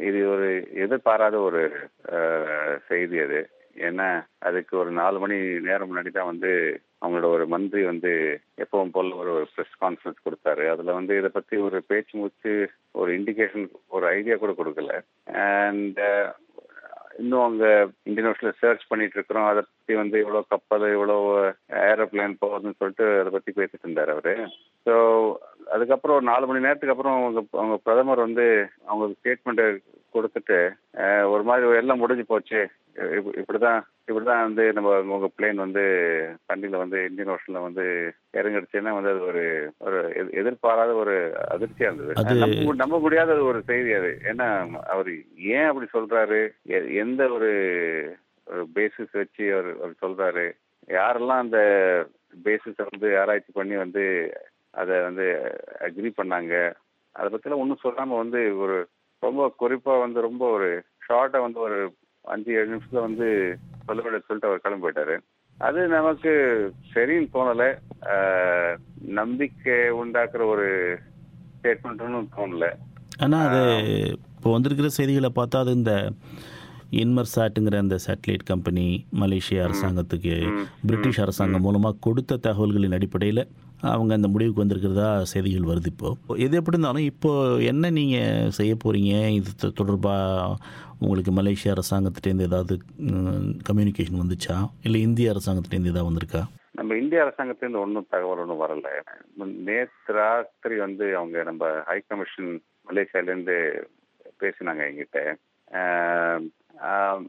இது ஒரு எதிர்பாராத ஒரு அஹ், செய்தி அது ஏன்னா அதுக்கு ஒரு நாலு மணி நேரம் முன்னாடி தான் வந்து அவங்களோட ஒரு மந்திரி வந்து எப்பவும் போல ஒரு ப்ரெஸ் கான்ஃபரன்ஸ் கொடுத்தாரு அதுல வந்து இதை பத்தி ஒரு பேச்சு மூச்சு ஒரு இண்டிகேஷன் ஒரு ஐடியா கூட கொடுக்கல அண்ட் இன்னும் அங்க இந்தியன் ஓஷன்ல சர்ச் பண்ணிட்டு இருக்கிறோம் அதை பத்தி வந்து இவ்வளவு கப்பல் இவ்வளவு ஏரோப்ளேன் போகுதுன்னு சொல்லிட்டு அதை பத்தி பேசிட்டு இருந்தாரு அவரு ஸோ அதுக்கப்புறம் ஒரு நாலு மணி நேரத்துக்கு அப்புறம் அவங்க அவங்க பிரதமர் வந்து அவங்க ஸ்டேட்மெண்ட் கொடுத்துட்டு அஹ், ஒரு மாதிரி எல்லாம் முடிஞ்சு போச்சு இப்ப- இப்படிதான் இப்படிதான் வந்து நம்ம உங்க பிளேன் வந்து தண்ணியில வந்து இந்தியன் ஓஷன்ல வந்து இறங்கிடுச்சுன்னா வந்து அது ஒரு ஒரு எதிர்- எதிர்பாராத ஒரு அதிர்ச்சியா இருந்தது அது- நம்ப மு- நம்ப முடியாத ஒரு செய்தி அது ஏன்னா அவர் ஏன் அப்படி சொல்றாரு எ- எந்த ஒரு பேசிஸ் வச்சு அவர் அவர் சொல்றாரு யாரெல்லாம் அந்த பேசிஸை வந்து ஆராய்ச்சி பண்ணி வந்து அதை வந்து அக்ரி பண்ணாங்க அதை பத்திலாம் ஒன்றும் சொல்லாம வந்து ஒரு ரொம்ப குறிப்பா வந்து ரொம்ப ஒரு ஷார்ட்டா வந்து ஒரு அஞ்சு ஏழு நிமிஷத்துல வந்து சொல்ல வேண்டிய சொல்லிட்டு அவர் கிளம்பி போயிட்டாரு அது நமக்கு சரின்னு தோணல ஆஹ், நம்பிக்கை உண்டாக்குற ஒரு ஸ்டேட்மெண்ட்னு தோணல ஆனால் அது இப்போ வந்திருக்கிற செய்திகளை பார்த்தா அது இந்த இன்மர்சாட்டுங்கிற அந்த சேட்டலைட் கம்பெனி மலேசிய அரசாங்கத்துக்கு பிரிட்டிஷ் அரசாங்கம் மூலமாக கொடுத்த தகவல்களின் அடிப்படையில் அவங்க அந்த முடிவுக்கு வந்திருக்கிறதா செய்திகள் வருது இப்போ எது எப்படி இருந்தாலும் இப்போ என்ன நீங்கள் செய்ய போகிறீங்க இது தொ- தொடர்பாக உங்களுக்கு மலேசிய அரசாங்கத்திட்டேருந்து ஏதாவது கம்யூனிகேஷன் வந்துச்சா இல்லை இந்திய அரசாங்கத்திட்டேருந்து ஏதாவது வந்திருக்கா நம்ம இந்திய அரசாங்கத்திலிருந்து ஒன்றும் தகவல் ஒன்றும் வரல நேற்று ராத்திரி வந்து அவங்க நம்ம ஹை கமிஷன் மலேசியாலேருந்து பேசினாங்க எங்கிட்ட ஆஹ் ஆஹ்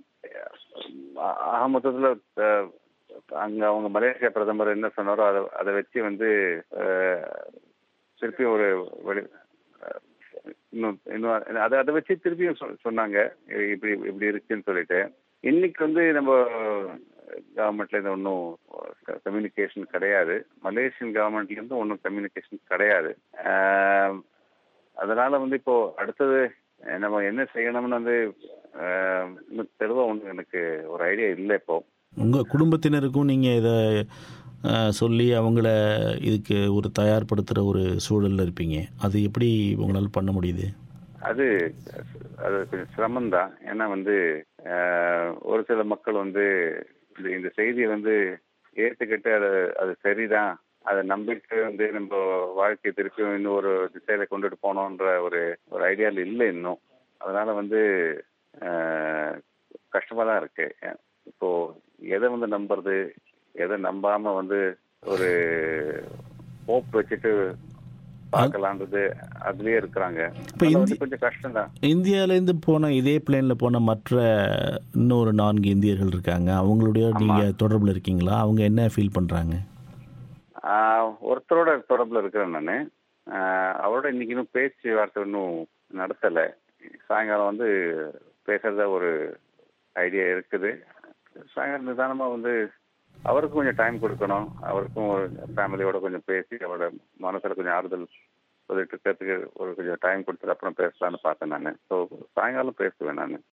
ஆக மொத்தத்தில் அங்கே அவங்க மலேசியா பிரதமர் என்ன சொன்னாரோ அதை அதை வச்சு வந்து ஆஹ் திருப்பி ஒரு வெளி ஆஹ் இன்னும் இன்னும் அதை அதை வச்சு திருப்பியும் சொ- சொன்னாங்க இப்படி இப்படி இருக்குன்னு சொல்லிட்டு இன்னைக்கு வந்து நம்ம கவர்மெண்ட்ல இருந்து ஒன்றும் கம்யூனிகேஷன் கிடையாது மலேசியன் கவர்மெண்ட்ல இருந்து ஒன்றும் கம்யூனிகேஷன் கிடையாது ஆஹ் அதனால வந்து இப்போ அடுத்தது நம்ம என்ன செய்யணும்னு வந்து ஆஹ் இன்னும் தெளிவாக ஒன்று எனக்கு ஒரு ஐடியா இல்லை இப்போ உங்கள் குடும்பத்தினருக்கும் நீங்கள் இதை அஹ், சொல்லி அவங்கள இதுக்கு ஒரு தயார்படுத்துகிற ஒரு சூழலில் இருப்பீங்க அது எப்படி உங்களால் பண்ண முடியுது அது அது கொஞ்சம் சிரமம்தான் ஏன்னா வந்து ஆஹ், ஒரு சில மக்கள் வந்து இந்த இந்த செய்தியை வந்து ஏற்றுக்கிட்டு அது அது சரிதான் அதை நம்பிட்டு வந்து நம்ம வாழ்க்கையை திருப்பியும் இன்னும் ஒரு திசையில கொண்டுட்டு போனோன்ற ஒரு ஒரு ஐடியாவில் இல்லை இன்னும் அதனால வந்து ஆஹ், கஷ்டமா தான் இருக்கு இப்போ எதை வந்து நம்புறது எதை நம்பாம வந்து ஒரு ஹோப் வச்சுட்டு பார்க்கலான்றது அதுலயே இருக்கிறாங்க இப்ப அதனால இந்தி- வந்து கொஞ்சம் கஷ்டம் தான் இந்தியாவிலேருந்து போன இதே பிளேனில் போன மற்ற இன்னொரு நான்கு இந்தியர்கள் இருக்காங்க அவங்களுடைய நீங்கள் தொடர்பில் இருக்கீங்களா அவங்க என்ன ஃபீல் பண்ணுறாங்க ஒருத்தரோட தொடர்புல இருக்கிறேன் நான் அவரோட இன்னைக்கு இன்னும் பேச்சு வார்த்தை இன்னும் நடத்தலை சாயங்காலம் வந்து பேசுறதா ஒரு ஐடியா இருக்குது சாயங்காலம் நிதானமா வந்து அவருக்கும் கொஞ்சம் டைம் கொடுக்கணும் அவருக்கும் ஒரு ஃபேமிலியோட கொஞ்சம் பேசி அவரோட மனசுல கொஞ்சம் ஆறுதல் சொல்லிட்டு இருக்கிறதுக்கு ஒரு கொஞ்சம் டைம் கொடுத்துட்டு அப்புறம் பேசலாம்னு பார்த்தேன் நான் ஸோ சாயங்காலம் பேசுவேன் நான்